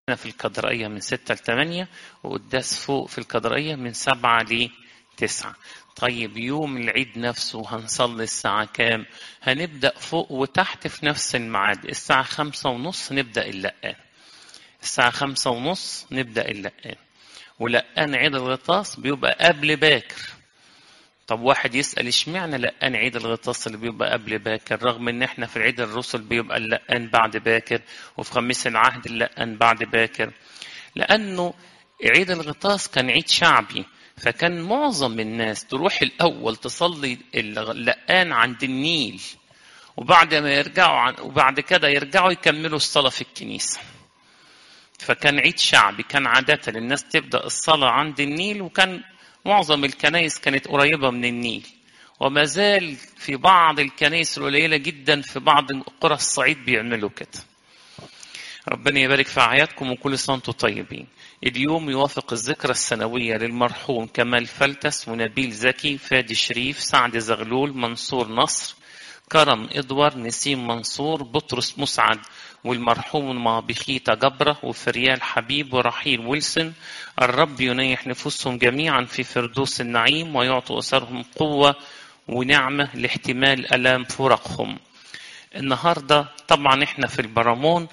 في الكدرائية من ستة لثمانية وقداس فوق في الكدرائية من سبعة لتسعة طيب يوم العيد نفسه هنصلي الساعة كام هنبدأ فوق وتحت في نفس الميعاد الساعة خمسة ونص نبدأ اللقان الساعة خمسة ونص نبدأ اللقان ولقان عيد الغطاس بيبقى قبل باكر طب واحد يسأل اشمعنى لقان عيد الغطاس اللي بيبقى قبل باكر رغم ان احنا في عيد الرسل بيبقى اللقان بعد باكر وفي خميس العهد اللقان بعد باكر لانه عيد الغطاس كان عيد شعبي فكان معظم الناس تروح الاول تصلي اللقان عند النيل وبعد ما يرجعوا عن وبعد كده يرجعوا يكملوا الصلاه في الكنيسه فكان عيد شعبي كان عادة الناس تبدأ الصلاة عند النيل وكان معظم الكنائس كانت قريبة من النيل وما زال في بعض الكنائس القليلة جدا في بعض قرى الصعيد بيعملوا كده ربنا يبارك في أعيادكم وكل سنة وانتم طيبين اليوم يوافق الذكرى السنوية للمرحوم كمال فلتس ونبيل زكي فادي شريف سعد زغلول منصور نصر كرم إدوار نسيم منصور بطرس مسعد والمرحوم مابخيتا جبرة وفريال حبيب ورحيل ويلسون الرب ينيح نفوسهم جميعا في فردوس النعيم ويعطي أسرهم قوة ونعمة لاحتمال ألام فرقهم النهاردة طبعا احنا في البرامون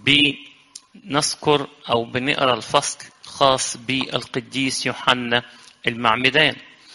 بنذكر أو بنقرأ الفصل خاص بالقديس يوحنا المعمدان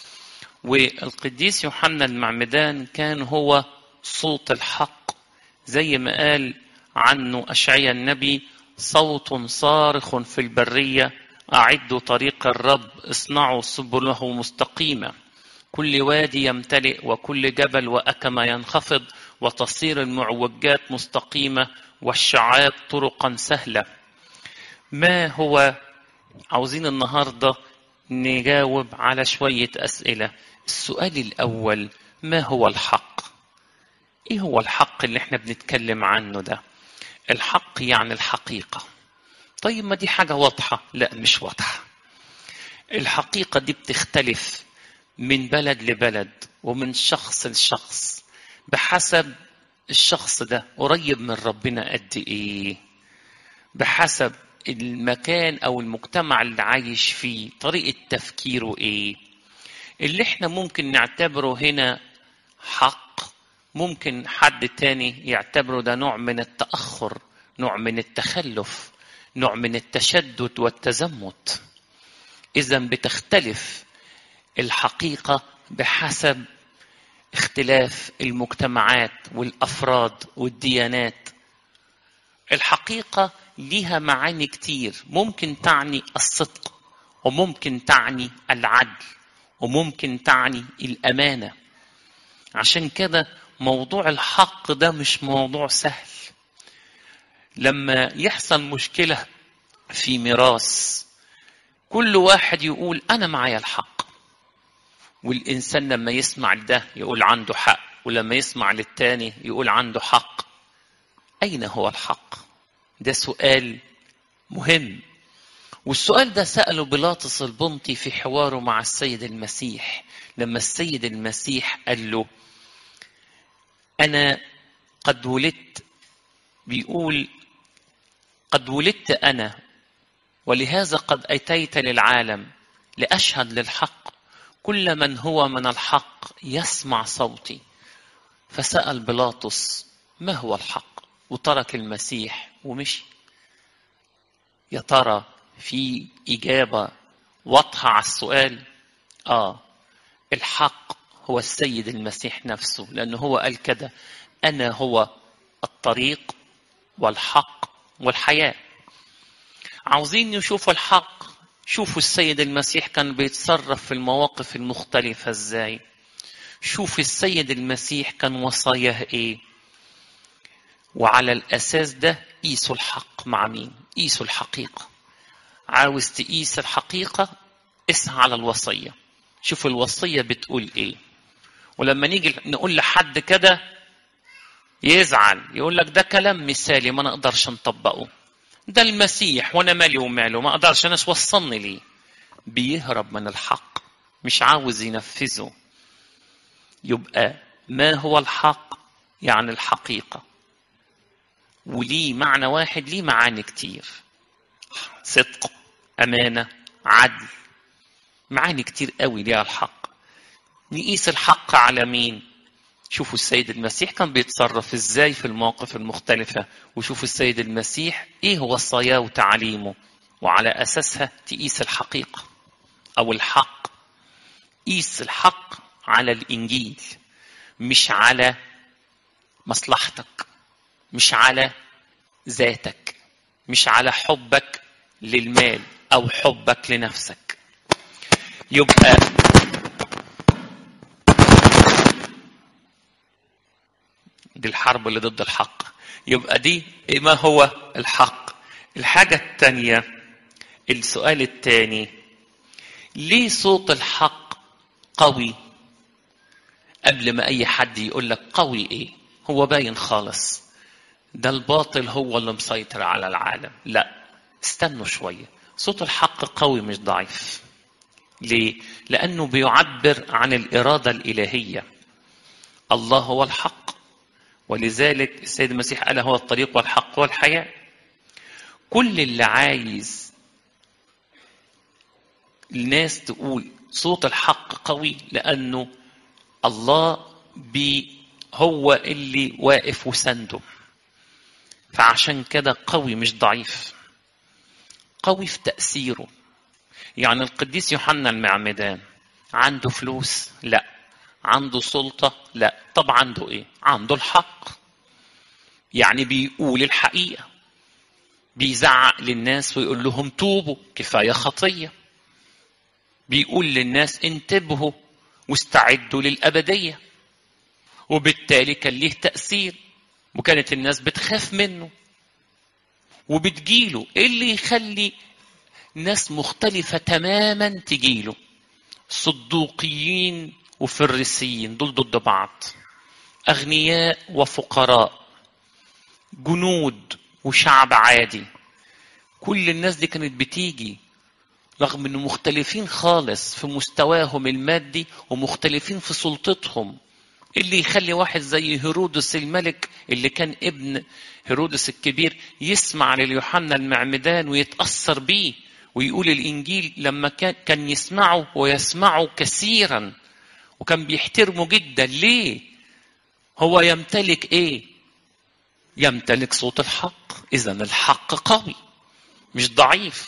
والقديس يوحنا المعمدان كان هو صوت الحق زي ما قال عنه أشعيا النبي صوت صارخ في البرية أعدوا طريق الرب اصنعوا سبله مستقيمة كل وادي يمتلئ وكل جبل وأكمة ينخفض وتصير المعوجات مستقيمة والشعاب طرقا سهلة ما هو عاوزين النهاردة نجاوب على شوية أسئلة السؤال الأول ما هو الحق إيه هو الحق اللي احنا بنتكلم عنه ده الحق يعني الحقيقة طيب ما دي حاجة واضحة لا مش واضحة الحقيقة دي بتختلف من بلد لبلد ومن شخص لشخص بحسب الشخص ده قريب من ربنا قد ايه بحسب المكان او المجتمع اللي عايش فيه طريقة تفكيره ايه اللي احنا ممكن نعتبره هنا حق ممكن حد تاني يعتبره ده نوع من التأخر نوع من التخلف نوع من التشدد والتزمت إذا بتختلف الحقيقة بحسب اختلاف المجتمعات والأفراد والديانات الحقيقة ليها معاني كتير ممكن تعني الصدق وممكن تعني العدل وممكن تعني الأمانة عشان كده موضوع الحق ده مش موضوع سهل لما يحصل مشكلة في ميراث كل واحد يقول أنا معايا الحق والإنسان لما يسمع ده يقول عنده حق ولما يسمع للتاني يقول عنده حق أين هو الحق؟ ده سؤال مهم والسؤال ده سأله بيلاطس البنطي في حواره مع السيد المسيح لما السيد المسيح قال له أنا قد ولدت بيقول قد ولدت أنا ولهذا قد أتيت للعالم لأشهد للحق كل من هو من الحق يسمع صوتي فسأل بيلاطس ما هو الحق وترك المسيح ومشي يا ترى في إجابة واضحة على السؤال آه الحق هو السيد المسيح نفسه لأنه هو قال كده أنا هو الطريق والحق والحياة عاوزين نشوف الحق شوفوا السيد المسيح كان بيتصرف في المواقف المختلفة ازاي شوف السيد المسيح كان وصاياه ايه وعلى الأساس ده قيسوا الحق مع مين قيسوا الحقيقة عاوز تقيس الحقيقة اسعى على الوصية شوف الوصية بتقول ايه ولما نيجي نقول لحد كده يزعل يقول لك ده كلام مثالي ما نقدرش نطبقه ده المسيح وانا مالي وماله ما اقدرش ناس وصلني ليه بيهرب من الحق مش عاوز ينفذه يبقى ما هو الحق يعني الحقيقة وليه معنى واحد ليه معاني كتير صدق أمانة عدل معاني كتير قوي ليها الحق نقيس الحق على مين شوفوا السيد المسيح كان بيتصرف ازاي في المواقف المختلفة وشوفوا السيد المسيح ايه وصاياه وتعاليمه وعلى اساسها تقيس الحقيقة او الحق قيس الحق على الانجيل مش على مصلحتك مش على ذاتك مش على حبك للمال او حبك لنفسك يبقى دي الحرب اللي ضد الحق يبقى دي ما هو الحق الحاجة الثانية السؤال الثاني ليه صوت الحق قوي قبل ما أي حد يقول لك قوي إيه هو باين خالص ده الباطل هو اللي مسيطر على العالم لا استنوا شوية صوت الحق قوي مش ضعيف ليه؟ لأنه بيعبر عن الإرادة الإلهية الله هو الحق ولذلك السيد المسيح قال هو الطريق والحق والحياة كل اللي عايز الناس تقول صوت الحق قوي لأنه الله بي هو اللي واقف وسنده فعشان كده قوي مش ضعيف قوي في تأثيره يعني القديس يوحنا المعمدان عنده فلوس لا عنده سلطة لا طب عنده ايه عنده الحق يعني بيقول الحقيقة بيزعق للناس ويقول لهم توبوا كفاية خطية بيقول للناس انتبهوا واستعدوا للأبدية وبالتالي كان ليه تأثير وكانت الناس بتخاف منه وبتجيله ايه اللي يخلي ناس مختلفة تماما تجيله صدوقيين وفريسيين دول ضد بعض أغنياء وفقراء جنود وشعب عادي كل الناس دي كانت بتيجي رغم انه مختلفين خالص في مستواهم المادي ومختلفين في سلطتهم اللي يخلي واحد زي هيرودس الملك اللي كان ابن هيرودس الكبير يسمع لليوحنا المعمدان ويتأثر بيه ويقول الإنجيل لما كان كان يسمعه ويسمعه كثيرا وكان بيحترمه جدا ليه؟ هو يمتلك إيه؟ يمتلك صوت الحق إذا الحق قوي مش ضعيف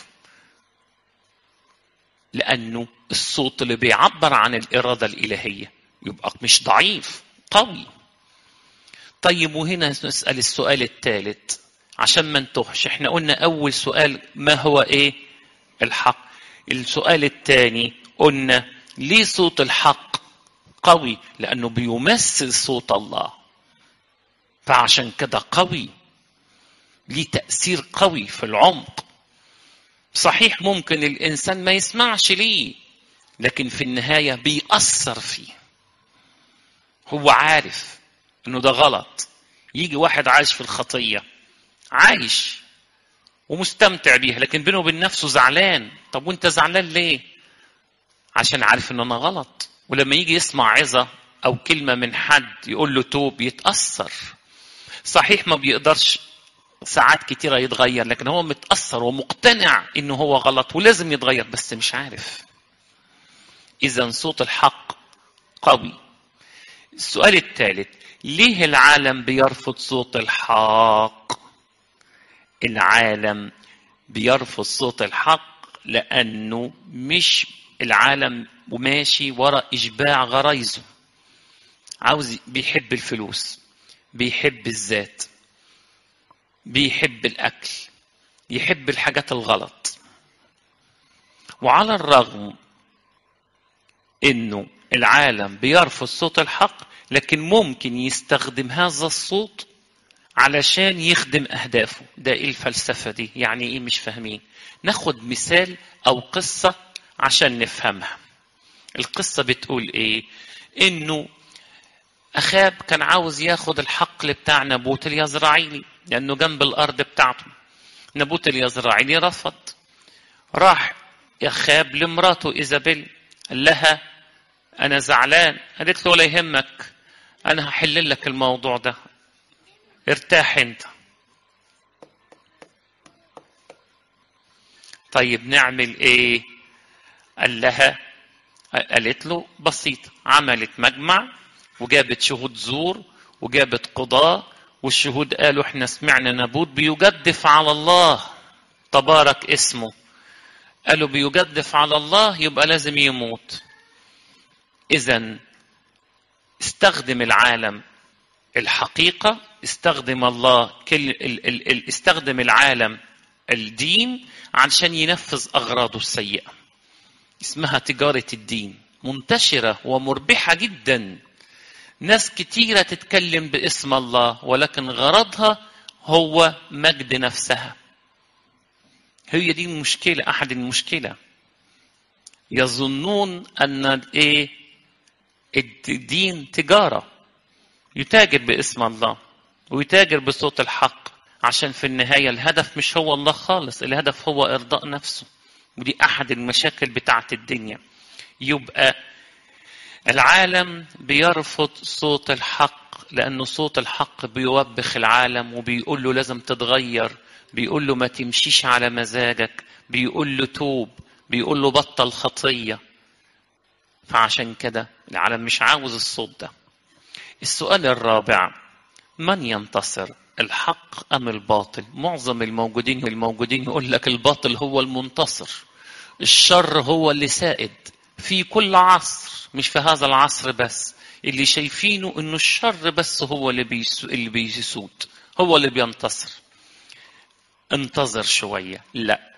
لأنه الصوت اللي بيعبر عن الإرادة الإلهية يبقى مش ضعيف قوي طيب وهنا نسأل السؤال الثالث عشان ما نتوهش احنا قلنا أول سؤال ما هو إيه الحق السؤال الثاني قلنا ليه صوت الحق قوي لأنه بيمثل صوت الله فعشان كده قوي ليه تأثير قوي في العمق صحيح ممكن الإنسان ما يسمعش ليه لكن في النهاية بيأثر فيه هو عارف انه ده غلط يجي واحد عايش في الخطية عايش ومستمتع بيها لكن بينه وبين نفسه زعلان طب وانت زعلان ليه عشان عارف ان انا غلط ولما يجي يسمع عظة او كلمة من حد يقول له توب يتأثر صحيح ما بيقدرش ساعات كتيرة يتغير لكن هو متأثر ومقتنع انه هو غلط ولازم يتغير بس مش عارف اذا صوت الحق قوي السؤال الثالث ليه العالم بيرفض صوت الحق العالم بيرفض صوت الحق لانه مش العالم وماشي وراء اشباع غرايزه عاوز بيحب الفلوس بيحب الذات بيحب الاكل يحب الحاجات الغلط وعلى الرغم انه العالم بيرفض صوت الحق لكن ممكن يستخدم هذا الصوت علشان يخدم اهدافه ده ايه الفلسفه دي يعني ايه مش فاهمين ناخد مثال او قصه عشان نفهمها القصه بتقول ايه انه اخاب كان عاوز ياخد الحقل بتاع نبوت اليزرعيلي لانه جنب الارض بتاعته نبوت اليزرعيلي رفض راح اخاب لمراته ايزابيل قال لها انا زعلان قالت له ولا يهمك انا هحل لك الموضوع ده ارتاح انت طيب نعمل ايه قال لها قالت له بسيط عملت مجمع وجابت شهود زور وجابت قضاة والشهود قالوا احنا سمعنا نبوت بيجدف على الله تبارك اسمه قالوا بيجدف على الله يبقى لازم يموت اذا استخدم العالم الحقيقة استخدم الله كل ال ال ال استخدم العالم الدين علشان ينفذ أغراضه السيئة اسمها تجارة الدين منتشرة ومربحة جدا ناس كتيرة تتكلم باسم الله ولكن غرضها هو مجد نفسها هي دي المشكلة أحد المشكلة يظنون أن إيه الدين تجارة يتاجر باسم الله ويتاجر بصوت الحق عشان في النهاية الهدف مش هو الله خالص الهدف هو إرضاء نفسه ودي أحد المشاكل بتاعت الدنيا يبقى العالم بيرفض صوت الحق لأنه صوت الحق بيوبخ العالم وبيقول له لازم تتغير بيقول له ما تمشيش على مزاجك بيقول له توب بيقول له بطل خطية فعشان كده العالم مش عاوز الصوت ده السؤال الرابع من ينتصر الحق أم الباطل معظم الموجودين الموجودين يقول لك الباطل هو المنتصر الشر هو اللي سائد في كل عصر مش في هذا العصر بس اللي شايفينه انه الشر بس هو اللي بيسو اللي بيسود هو اللي بينتصر انتظر شوية لا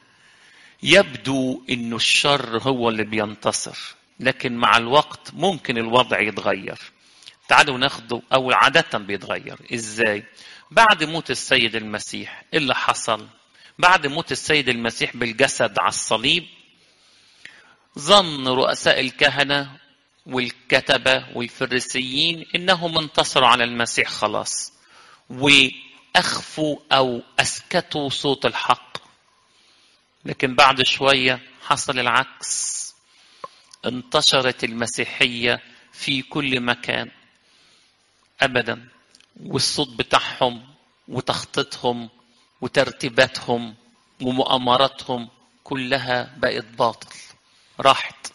يبدو انه الشر هو اللي بينتصر لكن مع الوقت ممكن الوضع يتغير تعالوا ناخده او عادة بيتغير ازاي بعد موت السيد المسيح ايه اللي حصل بعد موت السيد المسيح بالجسد على الصليب ظن رؤساء الكهنة والكتبة والفريسيين انهم انتصروا على المسيح خلاص واخفوا او اسكتوا صوت الحق لكن بعد شوية حصل العكس انتشرت المسيحية في كل مكان ابدا والصوت بتاعهم وتخطيطهم وترتيباتهم ومؤامراتهم كلها بقت باطل راحت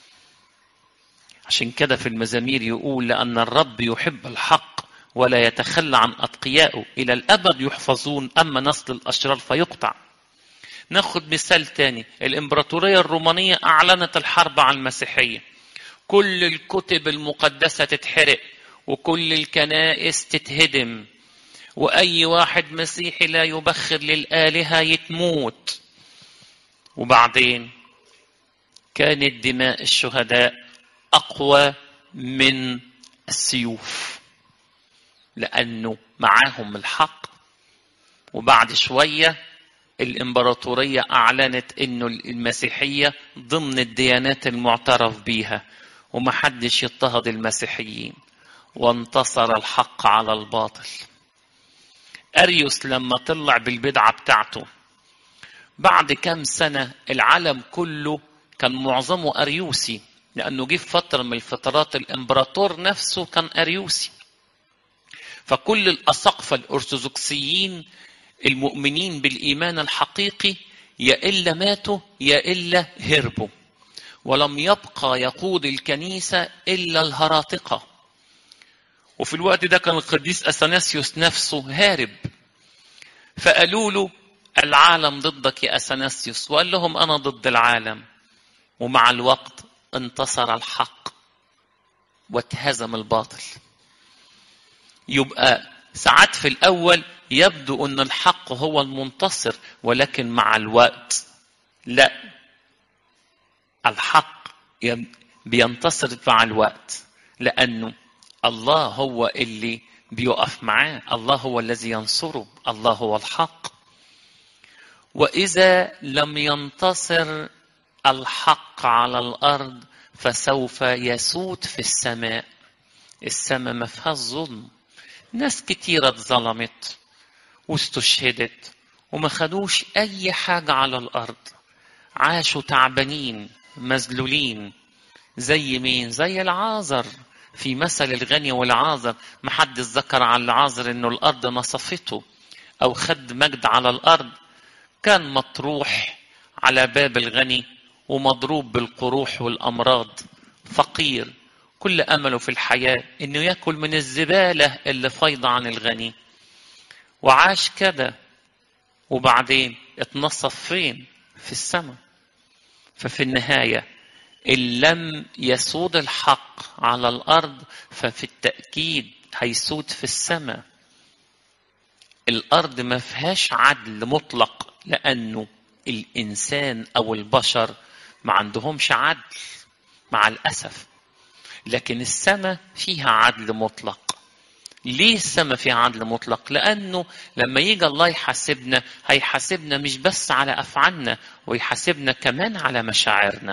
عشان كده في المزامير يقول لأن الرب يحب الحق ولا يتخلى عن أتقيائه إلى الأبد يحفظون أما نسل الأشرار فيقطع ناخد مثال تاني الإمبراطورية الرومانية أعلنت الحرب على المسيحية كل الكتب المقدسة تتحرق وكل الكنائس تتهدم وأي واحد مسيحي لا يبخر للآلهة يتموت وبعدين كانت دماء الشهداء أقوى من السيوف لأنه معاهم الحق وبعد شوية الإمبراطورية أعلنت أنه المسيحية ضمن الديانات المعترف بيها ومحدش يضطهد المسيحيين وانتصر الحق على الباطل أريوس لما طلع بالبدعة بتاعته بعد كم سنة العالم كله كان معظمه أريوسي لأنه جه في فترة من الفترات الإمبراطور نفسه كان أريوسي فكل الأساقفة الأرثوذكسيين المؤمنين بالإيمان الحقيقي يا إلا ماتوا يا إلا هربوا ولم يبقى يقود الكنيسة إلا الهراطقة وفي الوقت ده كان القديس أثناسيوس نفسه هارب فقالوا له العالم ضدك يا أثناسيوس وقال لهم أنا ضد العالم ومع الوقت انتصر الحق واتهزم الباطل يبقى ساعات في الأول يبدو أن الحق هو المنتصر ولكن مع الوقت لا الحق بينتصر مع الوقت لأنه الله هو اللي بيقف معاه الله هو الذي ينصره الله هو الحق وإذا لم ينتصر الحق على الأرض فسوف يسود في السماء السماء ما فيهاش ظلم ناس كتيرة اتظلمت واستشهدت وما خدوش أي حاجة على الأرض عاشوا تعبانين مذلولين زي مين زي العازر في مثل الغني والعازر ما حد ذكر على العازر انه الارض نصفته او خد مجد على الارض كان مطروح على باب الغني ومضروب بالقروح والأمراض فقير كل أمله في الحياة إنه يأكل من الزبالة اللي فايضة عن الغني وعاش كده وبعدين اتنصف فين في السماء ففي النهاية إن لم يسود الحق على الأرض ففي التأكيد هيسود في السماء الأرض ما فيهاش عدل مطلق لأنه الإنسان أو البشر ما عندهمش عدل مع الأسف لكن السماء فيها عدل مطلق ليه السماء فيها عدل مطلق لأنه لما يجي الله يحاسبنا هيحاسبنا مش بس على أفعالنا ويحاسبنا كمان على مشاعرنا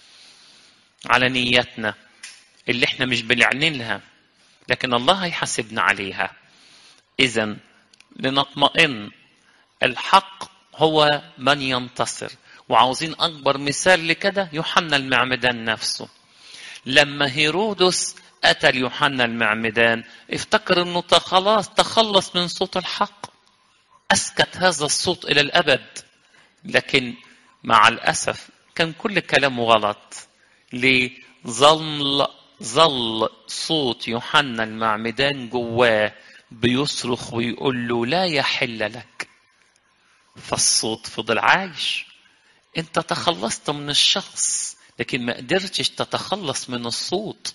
على نيتنا اللي احنا مش بنعلن لها لكن الله هيحاسبنا عليها إذا لنطمئن الحق هو من ينتصر وعاوزين أكبر مثال لكده يوحنا المعمدان نفسه لما هيرودس أتى ليوحنا المعمدان افتكر أنه خلاص تخلص من صوت الحق أسكت هذا الصوت إلى الأبد لكن مع الأسف كان كل كلامه غلط ليه ظل ظل صوت يوحنا المعمدان جواه بيصرخ ويقول له لا يحل لك فالصوت فضل عايش انت تخلصت من الشخص لكن ما قدرتش تتخلص من الصوت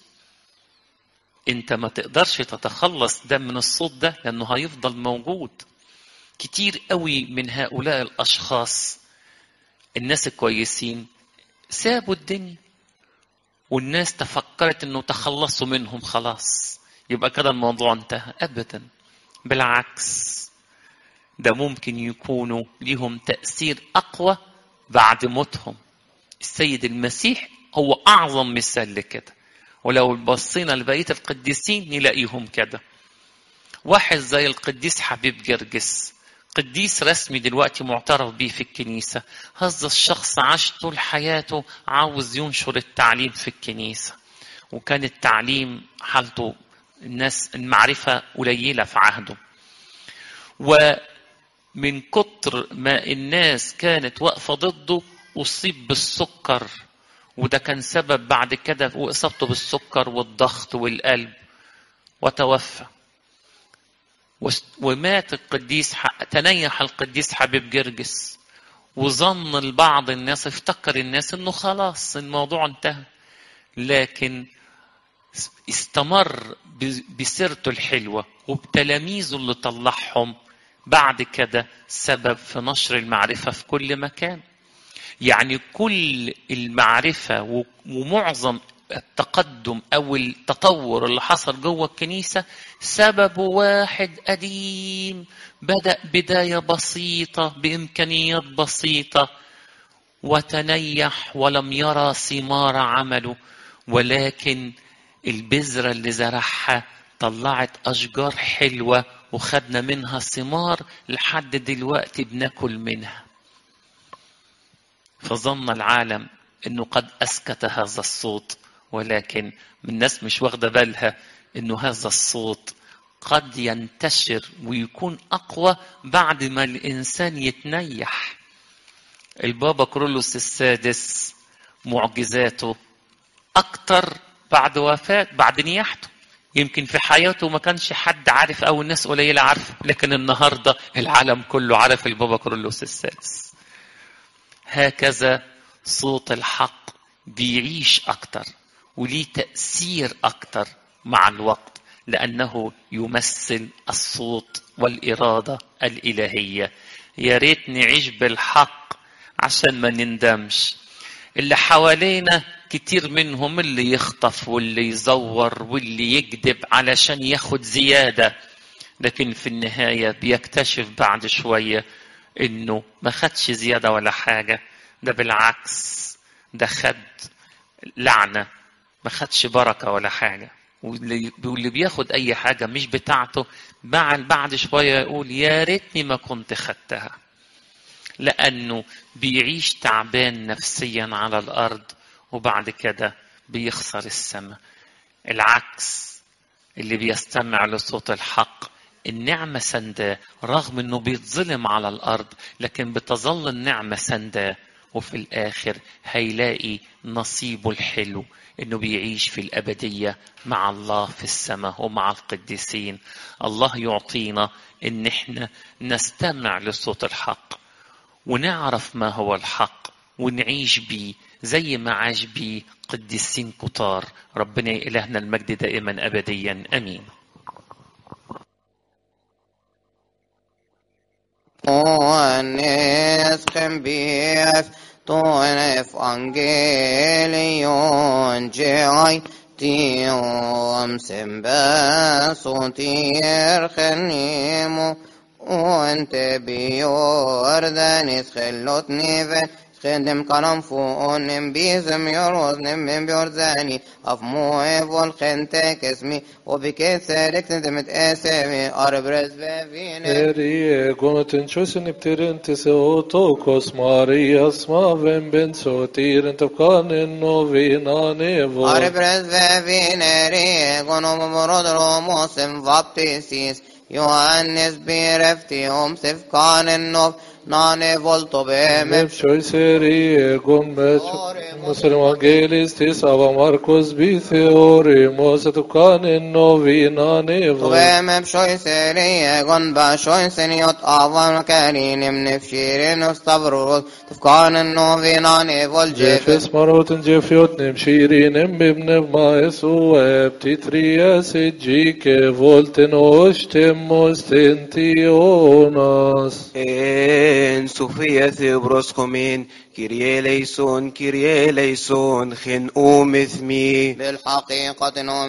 انت ما تقدرش تتخلص ده من الصوت ده لانه هيفضل موجود كتير قوي من هؤلاء الاشخاص الناس الكويسين سابوا الدنيا والناس تفكرت انه تخلصوا منهم خلاص يبقى كده الموضوع انتهى ابدا بالعكس ده ممكن يكونوا ليهم تاثير اقوى بعد موتهم السيد المسيح هو اعظم مثال لكده ولو بصينا لبقيه القديسين نلاقيهم كده واحد زي القديس حبيب جرجس قديس رسمي دلوقتي معترف به في الكنيسة هذا الشخص عاش طول حياته عاوز ينشر التعليم في الكنيسة وكان التعليم حالته الناس المعرفة قليلة في عهده ومن كتر ما الناس كانت واقفة ضده أصيب بالسكر وده كان سبب بعد كده وإصابته بالسكر والضغط والقلب وتوفى ومات القديس تنيح القديس حبيب جرجس وظن البعض الناس افتكر الناس انه خلاص الموضوع انتهى لكن استمر بسيرته الحلوه وبتلاميذه اللي طلعهم بعد كده سبب في نشر المعرفه في كل مكان يعني كل المعرفه ومعظم التقدم او التطور اللي حصل جوه الكنيسه سببه واحد قديم بدا بدايه بسيطه بامكانيات بسيطه وتنيح ولم يرى ثمار عمله ولكن البذره اللي زرعها طلعت اشجار حلوه وخدنا منها ثمار لحد دلوقتي بناكل منها فظن العالم انه قد اسكت هذا الصوت ولكن الناس مش واخده بالها انه هذا الصوت قد ينتشر ويكون اقوى بعد ما الانسان يتنيح البابا كرولوس السادس معجزاته اكتر بعد وفاه بعد نياحته يمكن في حياته ما كانش حد عارف او الناس قليله عارفه لكن النهارده العالم كله عارف البابا كرولوس السادس هكذا صوت الحق بيعيش اكتر وليه تأثير أكتر مع الوقت لأنه يمثل الصوت والإرادة الإلهية يا ريت نعيش بالحق عشان ما نندمش اللي حوالينا كتير منهم اللي يخطف واللي يزور واللي يكذب علشان ياخد زيادة لكن في النهاية بيكتشف بعد شوية انه ما خدش زيادة ولا حاجة ده بالعكس ده خد لعنة ما خدش بركة ولا حاجة واللي بياخد أي حاجة مش بتاعته بعد بعد شوية يقول يا ريتني ما كنت خدتها لأنه بيعيش تعبان نفسيا على الأرض وبعد كده بيخسر السماء العكس اللي بيستمع لصوت الحق النعمة سنداه رغم انه بيتظلم على الارض لكن بتظل النعمة سنداه وفي الآخر هيلاقي نصيبه الحلو إنه بيعيش في الأبدية مع الله في السماء ومع القديسين الله يعطينا إن إحنا نستمع لصوت الحق ونعرف ما هو الحق ونعيش بيه زي ما عاش بيه قديسين كتار ربنا إلهنا المجد دائما أبديا أمين Johannes Gembief, ton evangelion geai, tiom sembe sotir genimo, وانت بيوردانيس خلوت نيفن خدم كلام فون بيزم يروز نم بيورزاني اف مويف والخنتك اسمي وبكسرك ندمت اسمي اربرز بفين Eri gonotin čusin iptirin tise otokos Marijas maven ben sotirin tafkanin novinan evo. اربرز بفين ريغون ومرود روموسم فابتيسيس يوحنس بيرفتيهم سفكان النوف ناني فولتو بهم Mev choiseri egon met Muslim Evangelis tis ava Marcos bi theoremos tafkanin novinan evo. وبهم بشوي سيري غن بشوي سنيوت آوان كارين من فشيرين استبروز تفكان النوفيناني فولجيف Jefes marotin jefiot nem shirinem bibnev maesu eb titrias ejike volten ostem mostentionas. En Sofia Theobroskomin, Kyrie eleison, Kyrie eleison, Gen omithmi. بالحقيقة